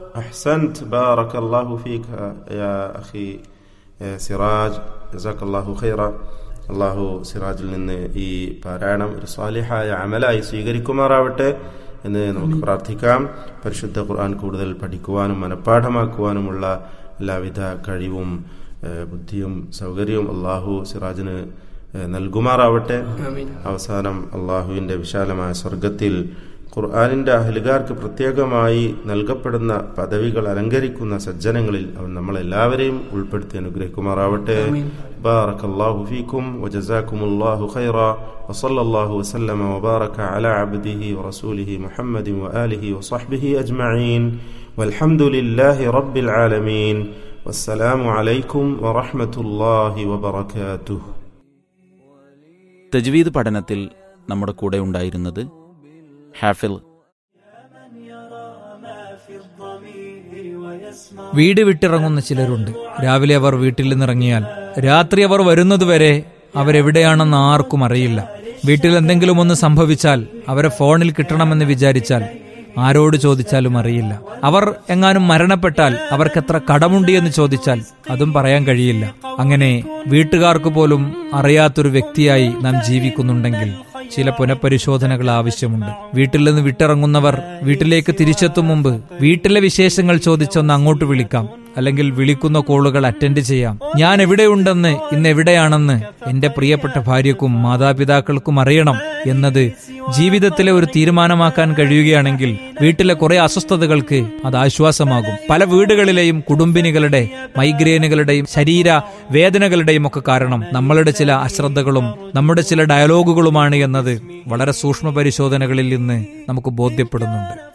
أحسنت بارك الله فيك يا أخي സിറാജ് ജസാഖല്ലാഹു ഖൈറ അള്ളാഹു സിറാജിൽ നിന്ന് ഈ പാരായണം ഒരു സ്വാലിഹായ അമലായി സ്വീകരിക്കുമാറാവട്ടെ എന്ന് നമുക്ക് പ്രാർത്ഥിക്കാം പരിശുദ്ധ ഖുർആൻ കൂടുതൽ പഠിക്കുവാനും മനഃപ്പാഠമാക്കുവാനുമുള്ള എല്ലാവിധ കഴിവും ഏഹ്, ബുദ്ധിയും സൗകര്യവും അള്ളാഹു സിറാജിന് ഏഹ്, നൽകുമാറാവട്ടെ അവസാനം അള്ളാഹുവിന്റെ വിശാലമായ സ്വർഗത്തിൽ ഖുർആാനിന്റെ അഹലുകാർക്ക് പ്രത്യേകമായി നൽകപ്പെടുന്ന പദവികൾ അലങ്കരിക്കുന്ന സജ്ജനങ്ങളിൽ അവൻ നമ്മളെല്ലാവരെയും ഉൾപ്പെടുത്തി അനുഗ്രഹിക്കുമാറാവട്ടെ بارك الله فيكم وجزاكم الله خيرا وصلى الله وسلم وبارك على عبده ورسوله محمد وآله وصحبه أجمعين والحمد لله رب العالمين والسلام عليكم ورحمة الله وبركاته തജ്വീദ് പഠനത്തിൽ നമ്മുടെ കൂടെ ഉണ്ടായിരുന്നത് ഹാഫിൽ വീട് വിട്ടിറങ്ങുന്ന ചിലരുണ്ട് രാവിലെ അവർ വീട്ടിൽ നിന്നിറങ്ങിയാൽ രാത്രി അവർ വരുന്നതുവരെ അവരെവിടെയാണെന്ന് ആർക്കും അറിയില്ല വീട്ടിൽ എന്തെങ്കിലും ഒന്ന് സംഭവിച്ചാൽ അവരെ ഫോണിൽ കിട്ടണമെന്ന് വിചാരിച്ചാൽ ആരോട് ചോദിച്ചാലും അറിയില്ല അവർ എങ്ങാനും മരണപ്പെട്ടാൽ അവർക്കെത്ര കടമുണ്ട് എന്ന് ചോദിച്ചാൽ അതും പറയാൻ കഴിയില്ല അങ്ങനെ വീട്ടുകാർക്ക് പോലും അറിയാത്തൊരു വ്യക്തിയായി നാം ജീവിക്കുന്നുണ്ടെങ്കിൽ ചില പുനഃപരിശോധനകൾ ആവശ്യമുണ്ട് വീട്ടിൽ നിന്ന് വിട്ടിറങ്ങുന്നവർ വീട്ടിലേക്ക് തിരിച്ചെത്തും മുമ്പ് വീട്ടിലെ വിശേഷങ്ങൾ ചോദിച്ചൊന്ന് അങ്ങോട്ട് വിളിക്കാം അല്ലെങ്കിൽ വിളിക്കുന്ന കോളുകൾ അറ്റൻഡ് ചെയ്യാം ഞാൻ എവിടെയുണ്ടെന്ന് ഇന്ന് എവിടെയാണെന്ന് എന്റെ പ്രിയപ്പെട്ട ഭാര്യക്കും മാതാപിതാക്കൾക്കും അറിയണം എന്നത് ജീവിതത്തിലെ ഒരു തീരുമാനമാക്കാൻ കഴിയുകയാണെങ്കിൽ വീട്ടിലെ കുറെ അസ്വസ്ഥതകൾക്ക് അത് ആശ്വാസമാകും പല വീടുകളിലെയും കുടുംബിനികളുടെ മൈഗ്രെയിനുകളുടെയും ശരീര വേദനകളുടെയും ഒക്കെ കാരണം നമ്മളുടെ ചില അശ്രദ്ധകളും നമ്മുടെ ചില ഡയലോഗുകളുമാണ് എന്നത് വളരെ സൂക്ഷ്മ പരിശോധനകളിൽ നിന്ന് നമുക്ക് ബോധ്യപ്പെടുന്നുണ്ട്